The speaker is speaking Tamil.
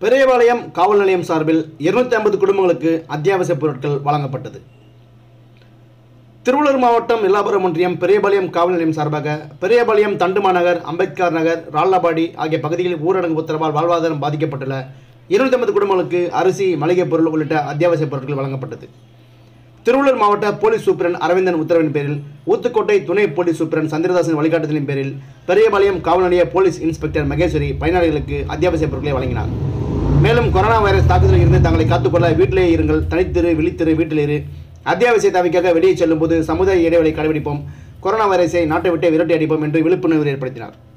பெரியபாளையம் காவல் நிலையம் சார்பில் இருநூத்தி ஐம்பது குடும்பங்களுக்கு அத்தியாவசிய பொருட்கள் வழங்கப்பட்டது திருவள்ளூர் மாவட்டம் எல்லாபுரம் ஒன்றியம் பெரியபாளையம் காவல் நிலையம் சார்பாக பெரியபாளையம் தண்டுமா நகர் அம்பேத்கர் நகர் ரால்லாபாடி ஆகிய பகுதிகளில் ஊரடங்கு உத்தரவால் வாழ்வாதாரம் பாதிக்கப்பட்டுள்ள இருநூத்தி ஐம்பது குடும்பங்களுக்கு அரிசி மளிகை பொருள் உள்ளிட்ட அத்தியாவசிய பொருட்கள் வழங்கப்பட்டது திருவள்ளூர் மாவட்ட போலீஸ் சூப்பரன் அரவிந்தன் உத்தரவின் பேரில் ஊத்துக்கோட்டை துணை போலீஸ் சூப்பரன் சந்திரதாசன் வழிகாட்டுதலின் பேரில் பெரியபாளையம் காவல் நிலைய போலீஸ் இன்ஸ்பெக்டர் மகேஸ்வரி பயனாளிகளுக்கு அத்தியாவசிய பொருட்களை வழங்கினார் மேலும் கொரோனா வைரஸ் தாக்குதலில் இருந்து தங்களை காத்துக்கொள்ள வீட்டிலேயே இருங்கள் தனித்திரு விழித்திரு வீட்டில் இரு அத்தியாவசிய தேவைக்காக வெளியே செல்லும்போது சமுதாய இடைவெளி கடைபிடிப்போம் கொரோனா வைரஸை நாட்டை விட்டு விரட்டி அடிப்போம் என்று விழிப்புணர்வு ஏற்படுத்தினார்